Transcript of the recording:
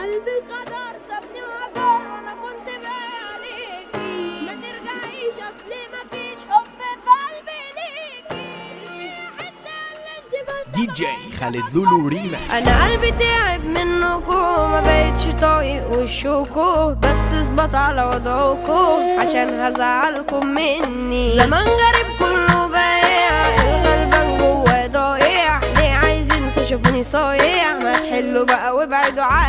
قلبي قدر سابني وهجر انا كنت باقي عليكي ما ترجعيش اصلي مفيش حب في قلبي ليكي الحتة اللي انت بس دي جي خالد لولو ريما انا قلبي تعب منكو ما بقتش طايق وشوكو بس اثبت على وضعكو عشان هزعلكم مني زمان غريب كله بايع الغلبان جوا ضايع ليه عايزين تشوفوني صايع ما تحلوا بقى وابعدوا عني